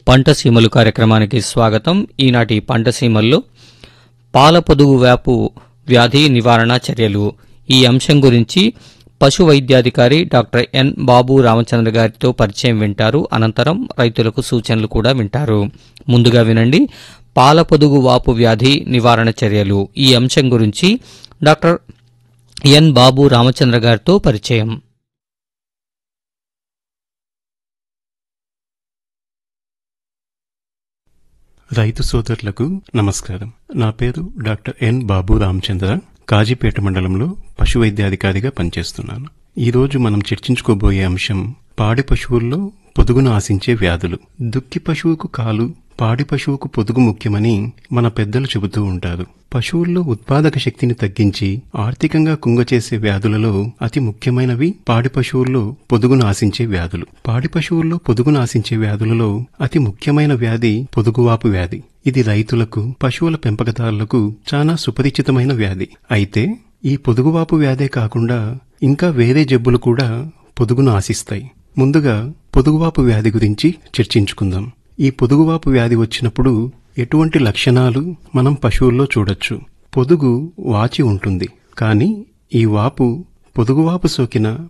పంట సీమలు కార్యక్రమానికి స్వాగతం ఈనాటి పంట సీమల్లో పాల పొదుగు వ్యాపు వ్యాధి నివారణ చర్యలు ఈ అంశం గురించి పశు వైద్యాధికారి డాక్టర్ ఎన్ బాబు రామచంద్ర గారితో పరిచయం వింటారు అనంతరం రైతులకు సూచనలు కూడా వింటారు ముందుగా వినండి పాల పొదుగు వాపు వ్యాధి నివారణ చర్యలు ఈ అంశం గురించి డాక్టర్ ఎన్ బాబు రామచంద్ర గారితో పరిచయం రైతు సోదరులకు నమస్కారం నా పేరు డాక్టర్ ఎన్ బాబు రామచంద్ర కాజీపేట మండలంలో పశు వైద్యాధికారిగా పనిచేస్తున్నాను ఈ రోజు మనం చర్చించుకోబోయే అంశం పాడి పశువుల్లో పొదుగును ఆశించే వ్యాధులు దుక్కి పశువుకు కాలు పాడి పశువుకు పొదుగు ముఖ్యమని మన పెద్దలు చెబుతూ ఉంటారు పశువుల్లో ఉత్పాదక శక్తిని తగ్గించి ఆర్థికంగా కుంగచేసే వ్యాధులలో అతి ముఖ్యమైనవి పాడి పశువుల్లో పొదుగును ఆశించే వ్యాధులు పాడి పశువుల్లో పొదుగును ఆశించే వ్యాధులలో అతి ముఖ్యమైన వ్యాధి పొదుగువాపు వ్యాధి ఇది రైతులకు పశువుల పెంపకదారులకు చాలా సుపరిచితమైన వ్యాధి అయితే ఈ పొదుగువాపు వ్యాధే కాకుండా ఇంకా వేరే జబ్బులు కూడా పొదుగును ఆశిస్తాయి ముందుగా పొదుగువాపు వ్యాధి గురించి చర్చించుకుందాం ఈ పొదుగువాపు వ్యాధి వచ్చినప్పుడు ఎటువంటి లక్షణాలు మనం పశువుల్లో చూడొచ్చు పొదుగు వాచి ఉంటుంది కానీ ఈ వాపు పొదుగువాపు సోకిన